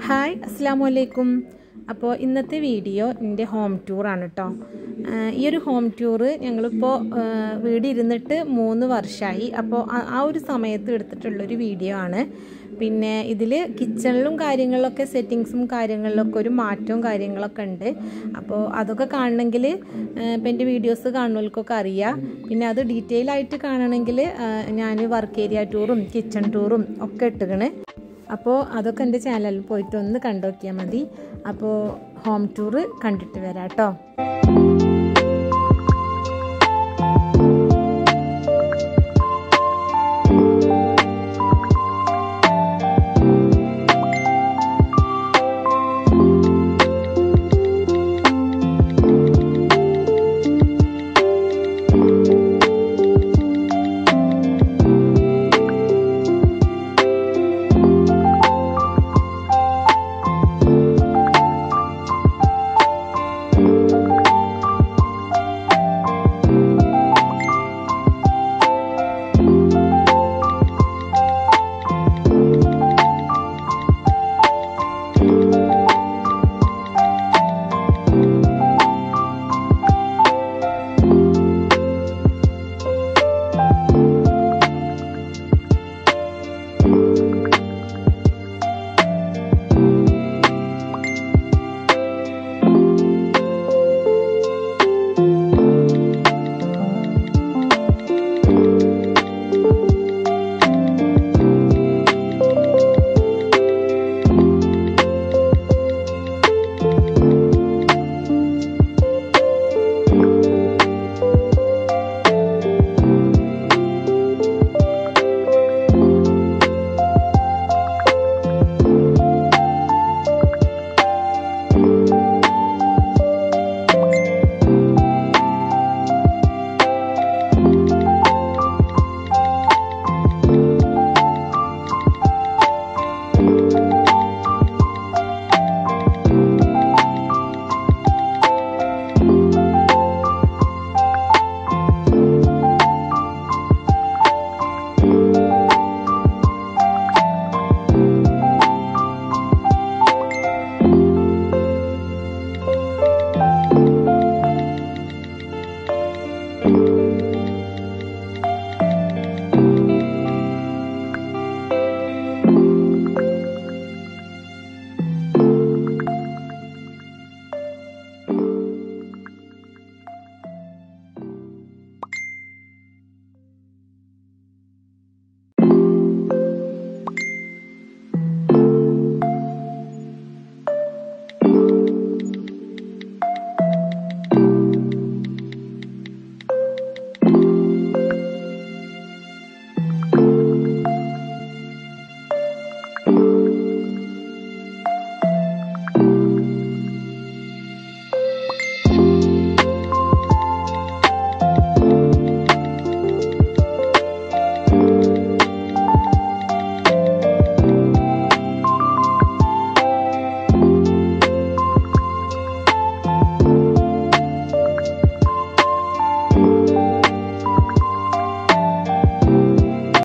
hi അസ്സാം വലൈക്കും അപ്പോൾ ഇന്നത്തെ വീഡിയോ എൻ്റെ ഹോം ടൂറാണ് കേട്ടോ ഈ ഒരു ഹോം ടൂറ് ഞങ്ങളിപ്പോൾ വീട് ഇരുന്നിട്ട് മൂന്ന് വർഷമായി അപ്പോൾ ആ- ആ ഒരു സമയത്ത് എടുത്തിട്ടുള്ളൊരു വീഡിയോ ആണ് പിന്നെ ഇതിൽ കിച്ചണിലും കാര്യങ്ങളിലൊക്കെ സെറ്റിങ്സും കാര്യങ്ങളിലൊക്കെ ഒരു മാറ്റവും കാര്യങ്ങളൊക്കെ ഉണ്ട് അപ്പോൾ അതൊക്കെ കാണണമെങ്കിൽ ഇപ്പം എൻ്റെ വീഡിയോസ് കാണുന്നവർക്കൊക്കെ അറിയാം പിന്നെ അത് ഡീറ്റെയിൽ ആയിട്ട് കാണണമെങ്കിൽ ഞാൻ വർക്ക് ഏരിയ ടൂറും കിച്ചൺ ടൂറും ഒക്കെ ഇട്ടുകണ് അപ്പോൾ അതൊക്കെ എൻ്റെ ചാനലിൽ പോയിട്ട് ഒന്ന് കണ്ടു നോക്കിയാൽ മതി അപ്പോൾ ഹോം ടൂറ് കണ്ടിട്ട് വരാം കേട്ടോ